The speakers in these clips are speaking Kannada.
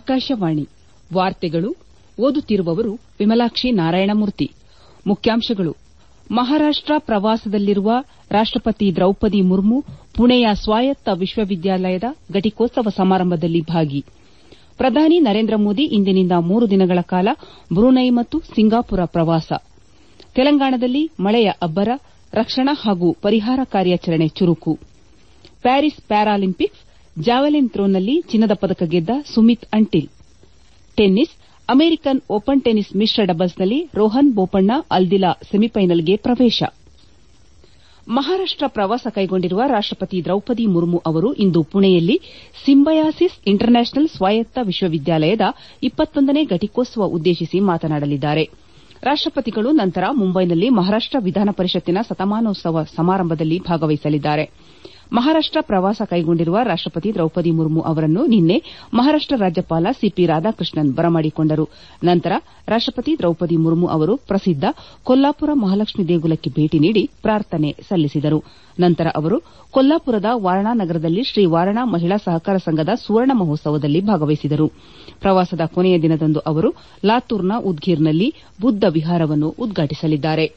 ಆಕಾಶವಾಣಿ ವಾರ್ತೆಗಳು ಓದುತ್ತಿರುವವರು ವಿಮಲಾಕ್ಷಿ ನಾರಾಯಣಮೂರ್ತಿ ಮುಖ್ಯಾಂಶಗಳು ಮಹಾರಾಷ್ಟ ಪ್ರವಾಸದಲ್ಲಿರುವ ರಾಷ್ಟಪತಿ ದ್ರೌಪದಿ ಮುರ್ಮು ಪುಣೆಯ ಸ್ವಾಯತ್ತ ವಿಶ್ವವಿದ್ಯಾಲಯದ ಘಟಿಕೋತ್ಸವ ಸಮಾರಂಭದಲ್ಲಿ ಭಾಗಿ ಪ್ರಧಾನಿ ನರೇಂದ್ರ ಮೋದಿ ಇಂದಿನಿಂದ ಮೂರು ದಿನಗಳ ಕಾಲ ಬ್ರೂನೈ ಮತ್ತು ಸಿಂಗಾಪುರ ಪ್ರವಾಸ ತೆಲಂಗಾಣದಲ್ಲಿ ಮಳೆಯ ಅಬ್ಬರ ರಕ್ಷಣಾ ಹಾಗೂ ಪರಿಹಾರ ಕಾರ್ಯಾಚರಣೆ ಚುರುಕು ಪ್ಯಾರಿಸ್ ಪ್ಯಾರಾಲಿಂಪಿಕ್ಸ್ ಜಾವೆಲಿನ್ ಥ್ರೋನಲ್ಲಿ ಚಿನ್ನದ ಪದಕ ಗೆದ್ದ Sumit Antil tennis American Open tennis ಮಿಶ್ರ ಡಬಲ್ಸ್ನಲ್ಲಿ ರೋಹನ್ ಬೋಪಣ್ಣ ಅಲ್ದಿಲಾ ಸೆಮಿಫೈನಲ್ಗೆ ಪ್ರವೇಶ ಮಹಾರಾಷ್ಟ ಪ್ರವಾಸ ಕೈಗೊಂಡಿರುವ ರಾಷ್ಟಪತಿ ದ್ರೌಪದಿ ಮುರ್ಮು ಅವರು ಇಂದು ಪುಣೆಯಲ್ಲಿ ಸಿಂಬಯಾಸಿಸ್ ಇಂಟರ್ನ್ಯಾಷನಲ್ ಸ್ವಾಯತ್ತ ವಿಶ್ವವಿದ್ಯಾಲಯದ ನೇ ಘಟಿಕೋತ್ಸವ ಉದ್ದೇಶಿಸಿ ಮಾತನಾಡಲಿದ್ದಾರೆ ರಾಷ್ಟಪತಿಗಳು ನಂತರ ಮುಂಬೈನಲ್ಲಿ ಮಹಾರಾಷ್ಟ ವಿಧಾನ ಪರಿಷತ್ತಿನ ಶತಮಾನೋತ್ಸವ ಸಮಾರಂಭದಲ್ಲಿ ಭಾಗವಹಿಸಲಿದ್ದಾರೆ ಮಹಾರಾಷ್ಟ ಪ್ರವಾಸ ಕೈಗೊಂಡಿರುವ ರಾಷ್ಟಪತಿ ದ್ರೌಪದಿ ಮುರ್ಮು ಅವರನ್ನು ನಿನ್ನೆ ಮಹಾರಾಷ್ಟ ರಾಜ್ಯಪಾಲ ಸಿಪಿ ರಾಧಾಕೃಷ್ಣನ್ ಬರಮಾಡಿಕೊಂಡರು ನಂತರ ರಾಷ್ಟಪತಿ ದ್ರೌಪದಿ ಮುರ್ಮು ಅವರು ಪ್ರಸಿದ್ದ ಕೊಲ್ಲಾಪುರ ಮಹಾಲಕ್ಷ್ಮೀ ದೇಗುಲಕ್ಕೆ ಭೇಟಿ ನೀಡಿ ಪ್ರಾರ್ಥನೆ ಸಲ್ಲಿಸಿದರು ನಂತರ ಅವರು ಕೊಲ್ಲಾಪುರದ ವಾರಣಾ ನಗರದಲ್ಲಿ ಶ್ರೀ ವಾರಣಾ ಮಹಿಳಾ ಸಹಕಾರ ಸಂಘದ ಸುವರ್ಣ ಮಹೋತ್ಸವದಲ್ಲಿ ಭಾಗವಹಿಸಿದರು ಪ್ರವಾಸದ ಕೊನೆಯ ದಿನದಂದು ಅವರು ಲಾತೂರ್ನ ಉದ್ಗೀರ್ನಲ್ಲಿ ಬುದ್ದ ವಿಹಾರವನ್ನು ಉದ್ಘಾಟಿಸಲಿದ್ದಾರೆ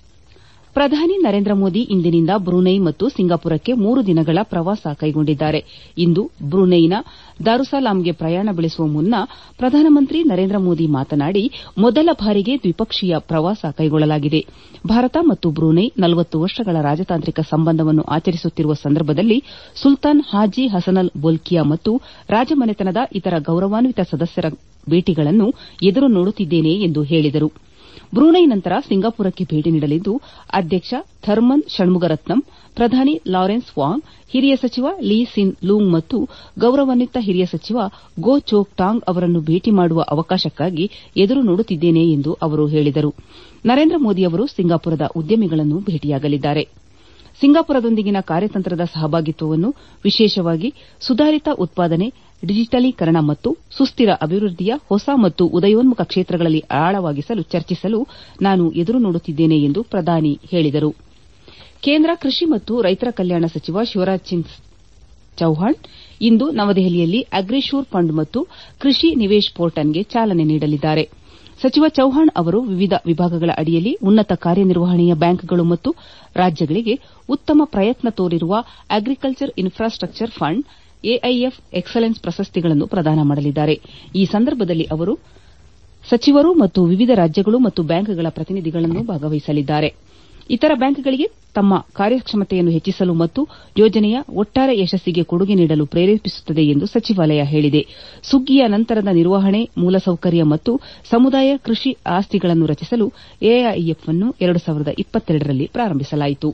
ಪ್ರಧಾನಿ ನರೇಂದ್ರ ಮೋದಿ ಇಂದಿನಿಂದ ಬ್ರೂನೈ ಮತ್ತು ಸಿಂಗಾಪುರಕ್ಕೆ ಮೂರು ದಿನಗಳ ಪ್ರವಾಸ ಕೈಗೊಂಡಿದ್ದಾರೆ ಇಂದು ಬ್ರೂನೈನ ದಾರುಸಲಾಂಗೆ ಪ್ರಯಾಣ ಬೆಳೆಸುವ ಮುನ್ನ ಪ್ರಧಾನಮಂತ್ರಿ ನರೇಂದ್ರ ಮೋದಿ ಮಾತನಾಡಿ ಮೊದಲ ಬಾರಿಗೆ ದ್ವಿಪಕ್ಷೀಯ ಪ್ರವಾಸ ಕೈಗೊಳ್ಳಲಾಗಿದೆ ಭಾರತ ಮತ್ತು ಬ್ರೂನೈ ನಲವತ್ತು ವರ್ಷಗಳ ರಾಜತಾಂತ್ರಿಕ ಸಂಬಂಧವನ್ನು ಆಚರಿಸುತ್ತಿರುವ ಸಂದರ್ಭದಲ್ಲಿ ಸುಲ್ತಾನ್ ಹಾಜಿ ಹಸನಲ್ ಬೋಲ್ಕಿಯಾ ಮತ್ತು ರಾಜಮನೆತನದ ಇತರ ಗೌರವಾನ್ವಿತ ಸದಸ್ಯರ ಭೇಟಿಗಳನ್ನು ಎದುರು ನೋಡುತ್ತಿದ್ದೇನೆ ಎಂದು ಹೇಳಿದರು ಬ್ರೂನೈ ನಂತರ ಸಿಂಗಾಪುರಕ್ಕೆ ಭೇಟಿ ನೀಡಲಿದ್ದು ಅಧ್ಯಕ್ಷ ಥರ್ಮನ್ ಷಣ್ಮುಗರತ್ನಂ ಪ್ರಧಾನಿ ಲಾರೆನ್ಸ್ ವಾಂಗ್ ಹಿರಿಯ ಸಚಿವ ಲೀ ಸಿನ್ ಲೂಂಗ್ ಮತ್ತು ಗೌರವಾನ್ವಿತ ಹಿರಿಯ ಸಚಿವ ಗೋ ಚೋಕ್ ಟಾಂಗ್ ಅವರನ್ನು ಭೇಟಿ ಮಾಡುವ ಅವಕಾಶಕ್ಕಾಗಿ ಎದುರು ನೋಡುತ್ತಿದ್ದೇನೆ ಎಂದು ಅವರು ಹೇಳಿದರು ನರೇಂದ್ರ ಮೋದಿ ಅವರು ಸಿಂಗಾಪುರದ ಉದ್ಯಮಿಗಳನ್ನು ಭೇಟಿಯಾಗಲಿದ್ದಾರೆ ಸಿಂಗಾಪುರದೊಂದಿಗಿನ ಕಾರ್ಯತಂತ್ರದ ಸಹಭಾಗಿತ್ವವನ್ನು ವಿಶೇಷವಾಗಿ ಸುಧಾರಿತ ಉತ್ಪಾದನೆ ಡಿಜಿಟಲೀಕರಣ ಮತ್ತು ಸುಸ್ತಿರ ಅಭಿವೃದ್ದಿಯ ಹೊಸ ಮತ್ತು ಉದಯೋನ್ಮುಖ ಕ್ಷೇತ್ರಗಳಲ್ಲಿ ಆಳವಾಗಿಸಲು ಚರ್ಚಿಸಲು ನಾನು ಎದುರು ನೋಡುತ್ತಿದ್ದೇನೆ ಎಂದು ಪ್ರಧಾನಿ ಹೇಳಿದರು ಕೇಂದ್ರ ಕೃಷಿ ಮತ್ತು ರೈತರ ಕಲ್ಯಾಣ ಸಚಿವ ಶಿವರಾಜ್ ಸಿಂಗ್ ಚೌಹಾಣ್ ಇಂದು ನವದೆಹಲಿಯಲ್ಲಿ ಅಗ್ರಿಶೂರ್ ಫಂಡ್ ಮತ್ತು ಕೃಷಿ ನಿವೇಶ್ ಪೋರ್ಟಲ್ಗೆ ಚಾಲನೆ ನೀಡಲಿದ್ದಾರೆ ಸಚಿವ ಚೌಹಾಣ್ ಅವರು ವಿವಿಧ ವಿಭಾಗಗಳ ಅಡಿಯಲ್ಲಿ ಉನ್ನತ ಕಾರ್ಯನಿರ್ವಹಣೆಯ ಬ್ಯಾಂಕ್ಗಳು ಮತ್ತು ರಾಜ್ಯಗಳಿಗೆ ಉತ್ತಮ ಪ್ರಯತ್ನ ತೋರಿರುವ agriculture infrastructure fund AIF excellence ಪ್ರಶಸ್ತಿಗಳನ್ನು ಪ್ರದಾನ ಮಾಡಲಿದ್ದಾರೆ ಈ ಸಂದರ್ಭದಲ್ಲಿ ಅವರು ಸಚಿವರು ಮತ್ತು ವಿವಿಧ ರಾಜ್ಯಗಳು ಮತ್ತು ಬ್ಯಾಂಕ್ಗಳ ಪ್ರತಿನಿಧಿಗಳು ಭಾಗವಹಿಸಲಿದ್ದಾರೆ ಇತರ ಬ್ಯಾಂಕ್ಗಳಿಗೆ ತಮ್ಮ ಕಾರ್ಯಕ್ಷಮತೆಯನ್ನು ಹೆಚ್ಚಿಸಲು ಮತ್ತು ಯೋಜನೆಯ ಒಟ್ಟಾರೆ ಯಶಸ್ಸಿಗೆ ಕೊಡುಗೆ ನೀಡಲು ಪ್ರೇರೇಪಿಸುತ್ತದೆ ಎಂದು ಸಚಿವಾಲಯ ಹೇಳಿದೆ ಸುಗ್ಗಿಯ ನಂತರದ ನಿರ್ವಹಣೆ ಮೂಲಸೌಕರ್ಯ ಮತ್ತು ಸಮುದಾಯ ಕೃಷಿ ಆಸ್ತಿಗಳನ್ನು ರಚಿಸಲು ಎಐಎಫ್ ಅನ್ನು ರಲ್ಲಿ ಪ್ರಾರಂಭಿಸಲಾಯಿತು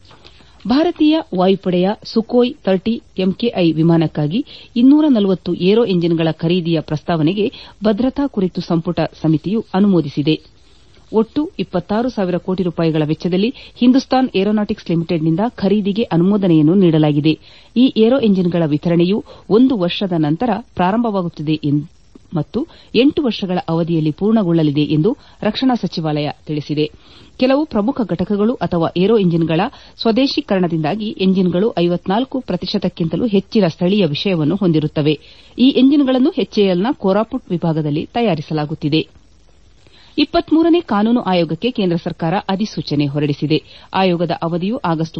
ಭಾರತೀಯ ವಾಯುಪಡೆಯ ಸುಖೋಯ್ ತರ್ಟಿ ಎಂಕೆಐ ವಿಮಾನಕ್ಕಾಗಿ ಇನ್ನೂರ ನಲವತ್ತು ಏರೋ ಎಂಜಿನ್ಗಳ ಖರೀದಿಯ ಪ್ರಸ್ತಾವನೆಗೆ ಭದ್ರತಾ ಕುರಿತು ಸಂಪುಟ ಸಮಿತಿಯು ಅನುಮೋದಿಸಿದೆ ಒಟ್ಟು ಇಪ್ಪತ್ತಾರು ಸಾವಿರ ಕೋಟಿ ರೂಪಾಯಿಗಳ ವೆಚ್ಚದಲ್ಲಿ ಹಿಂದೂಸ್ತಾನ್ ಏರೋನಾಟಿಕ್ಸ್ ಲಿಮಿಟೆಡ್ನಿಂದ ಖರೀದಿಗೆ ಅನುಮೋದನೆಯನ್ನು ನೀಡಲಾಗಿದೆ ಈ ಏರೋ ಎಂಜಿನ್ಗಳ ವಿತರಣೆಯು ಒಂದು ವರ್ಷದ ನಂತರ ಪ್ರಾರಂಭವಾಗುತ್ತದೆ ಮತ್ತು ಎಂಟು ವರ್ಷಗಳ ಅವಧಿಯಲ್ಲಿ ಪೂರ್ಣಗೊಳ್ಳಲಿದೆ ಎಂದು ರಕ್ಷಣಾ ಸಚಿವಾಲಯ ತಿಳಿಸಿದೆ ಕೆಲವು ಪ್ರಮುಖ ಘಟಕಗಳು ಅಥವಾ ಏರೋ ಎಂಜಿನ್ಗಳ ಸ್ವದೇಶೀಕರಣದಿಂದಾಗಿ ಎಂಜಿನ್ಗಳು ಐವತ್ನಾಲ್ಕು ಪ್ರತಿಶತಕ್ಕಿಂತಲೂ ಹೆಚ್ಚಿನ ಸ್ಥಳೀಯ ವಿಷಯವನ್ನು ಹೊಂದಿರುತ್ತವೆ ಈ ಎಂಜಿನ್ಗಳನ್ನು ಎಚ್ಎಎಲ್ನ ಕೋರಾಪುಟ್ ವಿಭಾಗದಲ್ಲಿ ತಯಾರಿಸಲಾಗುತ್ತಿದೆ ಇಪ್ಪತ್ಮೂರನೇ ಕಾನೂನು ಆಯೋಗಕ್ಕೆ ಕೇಂದ್ರ ಸರ್ಕಾರ ಅಧಿಸೂಚನೆ ಹೊರಡಿಸಿದೆ ಆಯೋಗದ ಅವಧಿಯು ಆಗಸ್ಟ್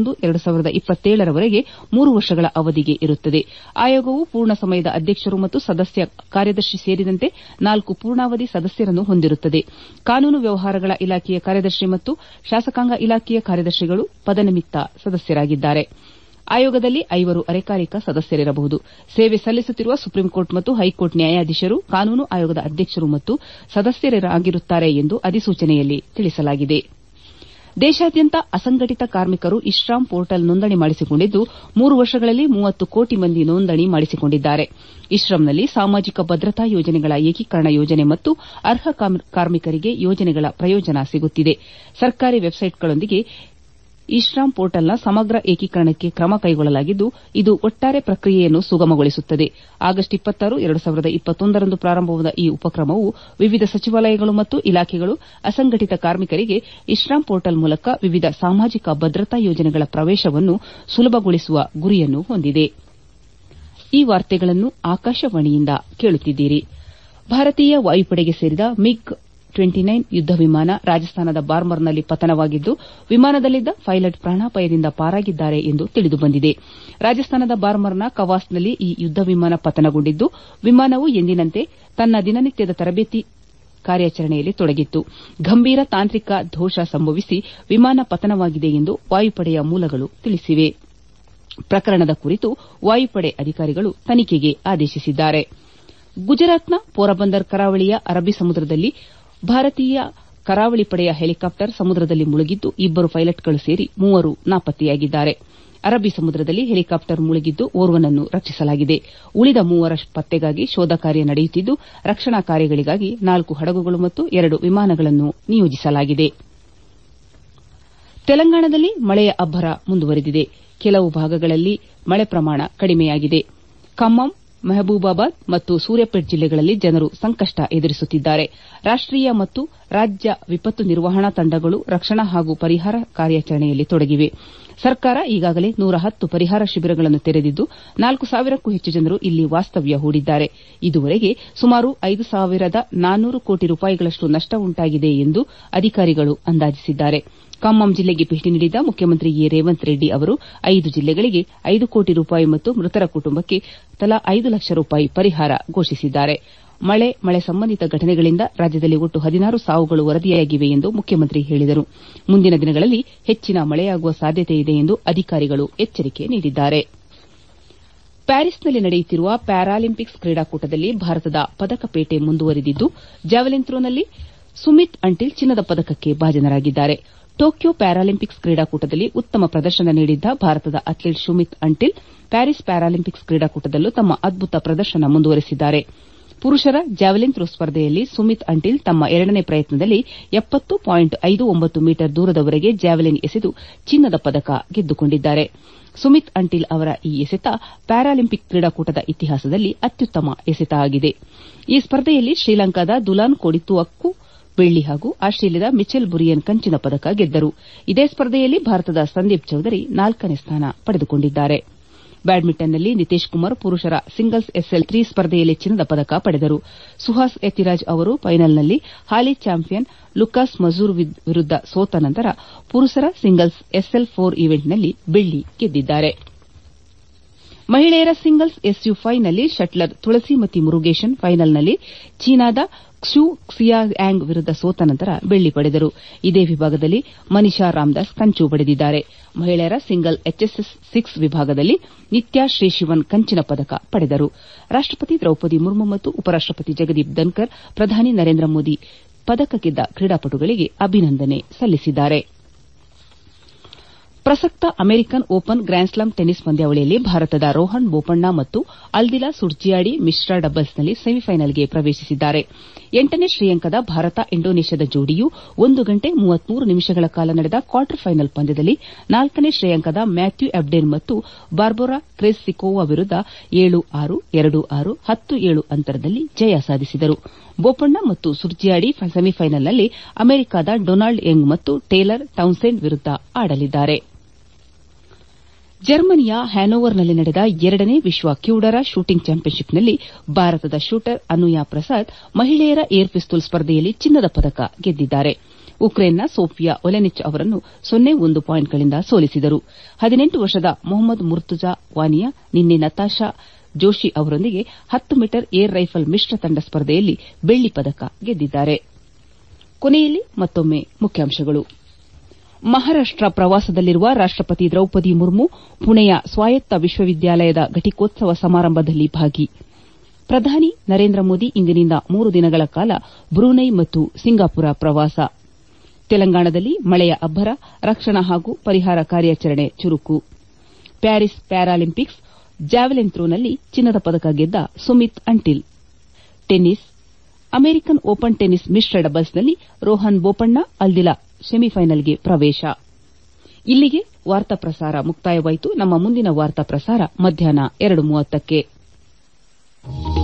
ರವರೆಗೆ ಮೂರು ವರ್ಷಗಳ ಅವಧಿಗೆ ಇರುತ್ತದೆ ಆಯೋಗವು ಪೂರ್ಣ ಸಮಯದ ಅಧ್ಯಕ್ಷರು ಮತ್ತು ಸದಸ್ಯ ಕಾರ್ಯದರ್ಶಿ ಸೇರಿದಂತೆ ನಾಲ್ಕು ಪೂರ್ಣಾವಧಿ ಸದಸ್ಯರನ್ನು ಹೊಂದಿರುತ್ತದೆ ಕಾನೂನು ವ್ಯವಹಾರಗಳ ಇಲಾಖೆಯ ಕಾರ್ಯದರ್ಶಿ ಮತ್ತು ಶಾಸಕಾಂಗ ಇಲಾಖೆಯ ಕಾರ್ಯದರ್ಶಿಗಳು ಪದನಿಮಿತ್ತ ಸದಸ್ಯರಾಗಿದ್ದಾರೆ ಆಯೋಗದಲ್ಲಿ ಐವರು ಅರೆಕಾಲಿಕ ಸದಸ್ಯರಿರಬಹುದು ಸೇವೆ ಸಲ್ಲಿಸುತ್ತಿರುವ ಸುಪ್ರೀಂಕೋರ್ಟ್ ಮತ್ತು ಹೈಕೋರ್ಟ್ ನ್ಯಾಯಾಧೀಶರು ಕಾನೂನು ಆಯೋಗದ ಅಧ್ಯಕ್ಷರು ಮತ್ತು ಸದಸ್ಯರಾಗಿರುತ್ತಾರೆ ಎಂದು ಅಧಿಸೂಚನೆಯಲ್ಲಿ ತಿಳಿಸಲಾಗಿದೆ ದೇಶಾದ್ಯಂತ ಅಸಂಘಟಿತ ಕಾರ್ಮಿಕರು ಇಶ್ರಾಮ್ ಪೋರ್ಟಲ್ ನೋಂದಣಿ ಮಾಡಿಸಿಕೊಂಡಿದ್ದು ಮೂರು ವರ್ಷಗಳಲ್ಲಿ ಮೂವತ್ತು ಕೋಟಿ ಮಂದಿ ನೋಂದಣಿ ಮಾಡಿಸಿಕೊಂಡಿದ್ದಾರೆ ಇಶ್ರಮ್ನಲ್ಲಿ ಸಾಮಾಜಿಕ ಭದ್ರತಾ ಯೋಜನೆಗಳ ಏಕೀಕರಣ ಯೋಜನೆ ಮತ್ತು ಅರ್ಹ ಕಾರ್ಮಿಕರಿಗೆ ಯೋಜನೆಗಳ ಪ್ರಯೋಜನ ಸಿಗುತ್ತಿದೆ ಸರ್ಕಾರಿ ವೆಬ್ಸೈಟ್ಗಳೊಂದಿಗೆ ಇಶ್ರಾಮ್ ಪೋರ್ಟಲ್ನ ಸಮಗ್ರ ಏಕೀಕರಣಕ್ಕೆ ಕ್ರಮ ಕೈಗೊಳ್ಳಲಾಗಿದ್ದು ಇದು ಒಟ್ಟಾರೆ ಪ್ರಕ್ರಿಯೆಯನ್ನು ಸುಗಮಗೊಳಿಸುತ್ತದೆ ಆಗಸ್ಟ್ ರಂದು ಪ್ರಾರಂಭವಾದ ಈ ಉಪಕ್ರಮವು ವಿವಿಧ ಸಚಿವಾಲಯಗಳು ಮತ್ತು ಇಲಾಖೆಗಳು ಅಸಂಘಟಿತ ಕಾರ್ಮಿಕರಿಗೆ ಇಶ್ರಾಮ್ ಪೋರ್ಟಲ್ ಮೂಲಕ ವಿವಿಧ ಸಾಮಾಜಿಕ ಭದ್ರತಾ ಯೋಜನೆಗಳ ಪ್ರವೇಶವನ್ನು ಸುಲಭಗೊಳಿಸುವ ಗುರಿಯನ್ನು ಹೊಂದಿದೆ ಈ ವಾರ್ತೆಗಳನ್ನು ಆಕಾಶವಾಣಿಯಿಂದ ಕೇಳುತ್ತಿದ್ದೀರಿ ಭಾರತೀಯ ವಾಯುಪಡೆಗೆ ಸೇರಿದ ಮಿಗ್ ಯುದ್ದ ವಿಮಾನ ರಾಜಸ್ಥಾನದ ಬಾರ್ಮರ್ನಲ್ಲಿ ಪತನವಾಗಿದ್ದು ವಿಮಾನದಲ್ಲಿದ್ದ ಪೈಲಟ್ ಪ್ರಾಣಾಪಾಯದಿಂದ ಪಾರಾಗಿದ್ದಾರೆ ಎಂದು ತಿಳಿದುಬಂದಿದೆ ರಾಜಸ್ಥಾನದ ಬಾರ್ಮರ್ನ ಕವಾಸ್ನಲ್ಲಿ ಈ ಯುದ್ದ ವಿಮಾನ ಪತನಗೊಂಡಿದ್ದು ವಿಮಾನವು ಎಂದಿನಂತೆ ತನ್ನ ದಿನನಿತ್ಯದ ತರಬೇತಿ ಕಾರ್ಯಾಚರಣೆಯಲ್ಲಿ ತೊಡಗಿತ್ತು ಗಂಭೀರ ತಾಂತ್ರಿಕ ದೋಷ ಸಂಭವಿಸಿ ವಿಮಾನ ಪತನವಾಗಿದೆ ಎಂದು ವಾಯುಪಡೆಯ ಮೂಲಗಳು ತಿಳಿಸಿವೆ ಪ್ರಕರಣದ ಕುರಿತು ವಾಯುಪಡೆ ಅಧಿಕಾರಿಗಳು ತನಿಖೆಗೆ ಆದೇಶಿಸಿದ್ದಾರೆ ಗುಜರಾತ್ನ ಪೋರಬಂದರ್ ಕರಾವಳಿಯ ಅರಬ್ಬಿ ಸಮುದ್ರದಲ್ಲಿ ಭಾರತೀಯ ಕರಾವಳಿ ಪಡೆಯ ಹೆಲಿಕಾಪ್ಟರ್ ಸಮುದ್ರದಲ್ಲಿ ಮುಳುಗಿದ್ದು ಇಬ್ಬರು ಪೈಲಟ್ಗಳು ಸೇರಿ ಮೂವರು ನಾಪತ್ತೆಯಾಗಿದ್ದಾರೆ ಅರಬ್ಬಿ ಸಮುದ್ರದಲ್ಲಿ ಹೆಲಿಕಾಪ್ಟರ್ ಮುಳುಗಿದ್ದು ಓರ್ವನನ್ನು ರಕ್ಷಿಸಲಾಗಿದೆ ಉಳಿದ ಮೂವರ ಪತ್ತೆಗಾಗಿ ಶೋಧ ಕಾರ್ಯ ನಡೆಯುತ್ತಿದ್ದು ರಕ್ಷಣಾ ಕಾರ್ಯಗಳಿಗಾಗಿ ನಾಲ್ಕು ಹಡಗುಗಳು ಮತ್ತು ಎರಡು ವಿಮಾನಗಳನ್ನು ನಿಯೋಜಿಸಲಾಗಿದೆ ತೆಲಂಗಾಣದಲ್ಲಿ ಮಳೆಯ ಅಬ್ಬರ ಮುಂದುವರೆದಿದೆ ಕೆಲವು ಭಾಗಗಳಲ್ಲಿ ಮಳೆ ಪ್ರಮಾಣ ಕಡಿಮೆಯಾಗಿದೆ ಖಮ್ಮಂ ಮೆಹಬೂಬಾಬಾದ್ ಮತ್ತು ಸೂರ್ಯಾಪೇಟ್ ಜಿಲ್ಲೆಗಳಲ್ಲಿ ಜನರು ಸಂಕಷ್ಟ ಎದುರಿಸುತ್ತಿದ್ದಾರೆ ರಾಷ್ಟೀಯ ಮತ್ತು ರಾಜ್ಯ ವಿಪತ್ತು ನಿರ್ವಹಣಾ ತಂಡಗಳು ರಕ್ಷಣಾ ಹಾಗೂ ಪರಿಹಾರ ಕಾರ್ಯಾಚರಣೆಯಲ್ಲಿ ತೊಡಗಿವೆ ಸರ್ಕಾರ ಈಗಾಗಲೇ ನೂರ ಹತ್ತು ಪರಿಹಾರ ಶಿಬಿರಗಳನ್ನು ತೆರೆದಿದ್ದು ನಾಲ್ಕು ಸಾವಿರಕ್ಕೂ ಹೆಚ್ಚು ಜನರು ಇಲ್ಲಿ ವಾಸ್ತವ್ಯ ಹೂಡಿದ್ದಾರೆ ಇದುವರೆಗೆ ಸುಮಾರು ಐದು ಸಾವಿರದ ನಾನ್ನೂರು ಕೋಟಿ ರೂಪಾಯಿಗಳಷ್ಟು ನಷ್ಟ ಉಂಟಾಗಿದೆ ಎಂದು ಅಧಿಕಾರಿಗಳು ಅಂದಾಜಿಸಿದ್ದಾರೆ ಖಮ್ಮಂ ಜಿಲ್ಲೆಗೆ ಭೇಟಿ ನೀಡಿದ ಮುಖ್ಯಮಂತ್ರಿ ಎ ರೇವಂತ್ ರೆಡ್ಡಿ ಅವರು ಐದು ಜಿಲ್ಲೆಗಳಿಗೆ ಐದು ಕೋಟಿ ರೂಪಾಯಿ ಮತ್ತು ಮೃತರ ಕುಟುಂಬಕ್ಕೆ ತಲಾ ಐದು ಲಕ್ಷ ರೂಪಾಯಿ ಪರಿಹಾರ ಘೋಷಿಸಿದ್ದಾರೆ ಮಳೆ ಮಳೆ ಸಂಬಂಧಿತ ಘಟನೆಗಳಿಂದ ರಾಜ್ಯದಲ್ಲಿ ಒಟ್ಟು ಹದಿನಾರು ಸಾವುಗಳು ವರದಿಯಾಗಿವೆ ಎಂದು ಮುಖ್ಯಮಂತ್ರಿ ಹೇಳಿದರು ಮುಂದಿನ ದಿನಗಳಲ್ಲಿ ಹೆಚ್ಚಿನ ಮಳೆಯಾಗುವ ಸಾಧ್ಯತೆಯಿದೆ ಎಂದು ಅಧಿಕಾರಿಗಳು ಎಚ್ಚರಿಕೆ ನೀಡಿದ್ದಾರೆ ಪ್ಯಾರಿಸ್ನಲ್ಲಿ ನಡೆಯುತ್ತಿರುವ ಪ್ಯಾರಾಲಿಂಪಿಕ್ಸ್ ಕ್ರೀಡಾಕೂಟದಲ್ಲಿ ಭಾರತದ ಪದಕ ಪೇಟೆ ಮುಂದುವರೆದಿದ್ದು ಜಾವೆಲಿನ್ ಥ್ರೋನಲ್ಲಿ ಸುಮಿತ್ ಅಂಟಿಲ್ ಚಿನ್ನದ ಪದಕಕ್ಕೆ ಭಾಜನರಾಗಿದ್ದಾರೆ ಟೋಕಿಯೋ ಪ್ಯಾರಾಲಿಂಪಿಕ್ಸ್ ಕ್ರೀಡಾಕೂಟದಲ್ಲಿ ಉತ್ತಮ ಪ್ರದರ್ಶನ ನೀಡಿದ್ದ ಭಾರತದ athlete Sumit Antil Paris Paralympics ಕ್ರೀಡಾಕೂಟದಲ್ಲೂ ತಮ್ಮ ಅದ್ಭುತ ಪ್ರದರ್ಶನ ಮುಂದುವರೆಸಿದ್ದಾರೆ ಪುರುಷರ ಜಾವೆಲಿನ್ ಥ್ರೋ ಸ್ಪರ್ಧೆಯಲ್ಲಿ ಸುಮಿತ್ ಅಂಟಿಲ್ ತಮ್ಮ ಎರಡನೇ ಪ್ರಯತ್ನದಲ್ಲಿ ಎಪ್ಪತ್ತು ಪಾಯಿಂಟ್ ಐದು ಒಂಬತ್ತು ಮೀಟರ್ ದೂರದವರೆಗೆ ಜಾವೆಲಿನ್ ಎಸೆದು ಚಿನ್ನದ ಪದಕ ಗೆದ್ದುಕೊಂಡಿದ್ದಾರೆ ಸುಮಿತ್ ಅಂಟಿಲ್ ಅವರ ಈ ಎಸೆತ ಪ್ಯಾರಾಲಿಂಪಿಕ್ ಕ್ರೀಡಾಕೂಟದ ಇತಿಹಾಸದಲ್ಲಿ ಅತ್ಯುತ್ತಮ ಎಸೆತ ಆಗಿದೆ ಈ ಸ್ಪರ್ಧೆಯಲ್ಲಿ ಶ್ರೀಲಂಕಾದ ದುಲಾನ್ ಕೊಡಿತುವಕ್ಕು ಬೆಳ್ಳಿ ಹಾಗೂ ಆಸ್ಟ್ರೇಲಿಯಾದ ಮಿಚೆಲ್ ಬುರಿಯನ್ ಕಂಚಿನ ಪದಕ ಗೆದ್ದರು ಇದೇ ಸ್ಪರ್ಧೆಯಲ್ಲಿ ಭಾರತದ ಸಂದೀಪ್ ಚೌಧರಿ ನಾಲ್ಕನೇ ಸ್ಥಾನ ಪಡೆದುಕೊಂಡಿದ್ದಾರೆ ಬ್ಯಾಡ್ಮಿಂಟನ್ನಲ್ಲಿ ನಿತೇಶ್ ಕುಮಾರ್ ಪುರುಷರ ಸಿಂಗಲ್ಸ್ ಎಸ್ಎಲ್ ತ್ರೀ ಸ್ಪರ್ಧೆಯಲ್ಲಿ ಚಿನ್ನದ ಪದಕ ಪಡೆದರು ಸುಹಾಸ್ ಎತ್ತಿರಾಜ್ ಅವರು ಫೈನಲ್ನಲ್ಲಿ ಹಾಲಿ ಚಾಂಪಿಯನ್ ಲುಕಾಸ್ ಮಜೂರ್ ವಿರುದ್ದ ಸೋತ ನಂತರ ಪುರುಷರ ಸಿಂಗಲ್ಸ್ ಎಸ್ಎಲ್ ಫೋರ್ ಈವೆಂಟ್ನಲ್ಲಿ ಬೆಳ್ಳಿ ಗೆದ್ದಿದ್ದಾರೆ ಮಹಿಳೆಯರ ಸಿಂಗಲ್ಸ್ ಎಸ್ಯು ಫೈನಲ್ಲಿ ಶಟ್ಲರ್ ತುಳಸಿಮತಿ ಮುರುಗೇಶನ್ ಫೈನಲ್ನಲ್ಲಿ ಚೀನಾದ ಕ್ಸು ಕ್ಸಿಯಾಯಾಂಗ್ ವಿರುದ್ದ ಸೋತ ನಂತರ ಬೆಳ್ಳಿ ಪಡೆದರು ಇದೇ ವಿಭಾಗದಲ್ಲಿ ಮನಿಷಾ ರಾಮದಾಸ್ ಕಂಚು ಪಡೆದಿದ್ದಾರೆ ಮಹಿಳೆಯರ ಸಿಂಗಲ್ ಎಚ್ಎಸ್ಎಸ್ ಸಿಕ್ಸ್ ವಿಭಾಗದಲ್ಲಿ ನಿತ್ಯಾ ಶ್ರೀಶಿವನ್ ಕಂಚಿನ ಪದಕ ಪಡೆದರು ರಾಷ್ಟಪತಿ ದ್ರೌಪದಿ ಮುರ್ಮು ಮತ್ತು ಉಪರಾಷ್ಟಪತಿ ಜಗದೀಪ್ ಧನ್ಕರ್ ಪ್ರಧಾನಿ ನರೇಂದ್ರ ಮೋದಿ ಪದಕ ಗೆದ್ದ ಕ್ರೀಡಾಪಟುಗಳಿಗೆ ಅಭಿನಂದನೆ ಸಲ್ಲಿಸಿದ್ದಾರೆ ಪ್ರಸಕ್ತ ಅಮೆರಿಕನ್ ಓಪನ್ ಗ್ರ್ಯಾನ್ಸ್ಲಾಮ್ ಟೆನಿಸ್ ಪಂದ್ಯಾವಳಿಯಲ್ಲಿ ಭಾರತದ ರೋಹನ್ ಬೋಪಣ್ಣ ಮತ್ತು ಅಲ್ದಿಲಾ ಸುರ್ಜಿಯಾಡಿ ಮಿಶ್ರ ಡಬಲ್ಸ್ನಲ್ಲಿ ಸೆಮಿಫೈನಲ್ಗೆ ಪ್ರವೇಶಿಸಿದ್ದಾರೆ ಎಂಟನೇ ಶ್ರೇಯಾಂಕದ ಭಾರತ ಇಂಡೋನೇಷ್ಯಾದ ಜೋಡಿಯು ಒಂದು ಗಂಟೆ ಮೂವತ್ಮೂರು ನಿಮಿಷಗಳ ಕಾಲ ನಡೆದ ಕ್ವಾರ್ಟರ್ ಫೈನಲ್ ಪಂದ್ಯದಲ್ಲಿ ನಾಲ್ಕನೇ ಶ್ರೇಯಾಂಕದ ಮ್ಯಾಥ್ಯೂ ಅಬ್ಡೇನ್ ಮತ್ತು ಬಾರ್ಬೋರಾ ಕ್ರೆಸ್ಸಿಕೋವಾ ವಿರುದ್ದ ಏಳು ಆರು ಎರಡು ಆರು ಹತ್ತು ಏಳು ಅಂತರದಲ್ಲಿ ಜಯ ಸಾಧಿಸಿದರು ಬೋಪಣ್ಣ ಮತ್ತು ಸುರ್ಜಿಯಾಡಿ ಸೆಮಿಫೈನಲ್ನಲ್ಲಿ ಅಮೆರಿಕದ ಡೊನಾಲ್ಡ್ ಯಂಗ್ ಮತ್ತು ಟೇಲರ್ ಟೌನ್ಸೆಂಡ್ ವಿರುದ್ದ ಆಡಲಿದ್ದಾರೆ ಜರ್ಮನಿಯ ಹ್ಯಾನೋವರ್ನಲ್ಲಿ ನಡೆದ ಎರಡನೇ ವಿಶ್ವ ಕ್ಯೂಡರ ಶೂಟಿಂಗ್ ಚಾಂಪಿಯನ್ಶಿಪ್ನಲ್ಲಿ ಭಾರತದ ಶೂಟರ್ ಅನುಯಾ ಪ್ರಸಾದ್ ಮಹಿಳೆಯರ ಏರ್ ಪಿಸ್ತೂಲ್ ಸ್ಪರ್ಧೆಯಲ್ಲಿ ಚಿನ್ನದ ಪದಕ ಗೆದ್ದಿದ್ದಾರೆ ಉಕ್ರೇನ್ನ ಸೋಫಿಯಾ ಒಲೆನಿಚ್ ಅವರನ್ನು ಸೊನ್ನೆ ಒಂದು ಪಾಯಿಂಟ್ಗಳಿಂದ ಸೋಲಿಸಿದರು ಹದಿನೆಂಟು ವರ್ಷದ ಮೊಹಮ್ಮದ್ ಮುರ್ತುಜಾ ವಾನಿಯಾ ನಿನ್ನೆ ನತಾಶಾ ಜೋಶಿ ಅವರೊಂದಿಗೆ ಹತ್ತು ಮೀಟರ್ ಏರ್ ರೈಫಲ್ ಮಿಶ್ರ ತಂಡ ಸ್ಪರ್ಧೆಯಲ್ಲಿ ಬೆಳ್ಳಿ ಪದಕ ಗೆದ್ದಿದ್ದಾರೆ ಕೊನೆಯಲ್ಲಿ ಮತ್ತೊಮ್ಮೆ ಮುಖ್ಯಾಂಶಗಳು ಮಹಾರಾಷ್ಟ ಪ್ರವಾಸದಲ್ಲಿರುವ ರಾಷ್ಟಪತಿ ದ್ರೌಪದಿ ಮುರ್ಮು ಪುಣೆಯ ಸ್ವಾಯತ್ತ ವಿಶ್ವವಿದ್ಯಾಲಯದ ಘಟಿಕೋತ್ಸವ ಸಮಾರಂಭದಲ್ಲಿ ಭಾಗಿ ಪ್ರಧಾನಿ ನರೇಂದ್ರ ಮೋದಿ ಇಂದಿನಿಂದ ಮೂರು ದಿನಗಳ ಕಾಲ ಬ್ರೂನೈ ಮತ್ತು ಸಿಂಗಾಪುರ ಪ್ರವಾಸ ತೆಲಂಗಾಣದಲ್ಲಿ ಮಳೆಯ ಅಬ್ಬರ ರಕ್ಷಣಾ ಹಾಗೂ ಪರಿಹಾರ ಕಾರ್ಯಾಚರಣೆ ಚುರುಕು ಪ್ಯಾರಿಸ್ ಪ್ಯಾರಾಲಿಂಪಿಕ್ಸ್ ಜಾವೆಲಿನ್ ಥ್ರೋನಲ್ಲಿ ಚಿನ್ನದ ಪದಕ ಗೆದ್ದ Sumit Antil tennis American Open tennis ಮಿಶ್ರ ಡಬಲ್ಸ್ನಲ್ಲಿ ರೋಹನ್ ಬೋಪಣ್ಣ ಅಲ್ದಿಲಾ ಸೆಮಿಫೈನಲ್ಗೆ ಪ್ರವೇಶ ಇಲ್ಲಿಗೆ ವಾರ್ತಾ ಪ್ರಸಾರ ಮುಕ್ತಾಯವಾಯಿತು ನಮ್ಮ ಮುಂದಿನ ವಾರ್ತಾ ಪ್ರಸಾರ ಮಧ್ಯಾಹ್ನ ಎರಡು ಮೂವತ್ತಕ್ಕೆ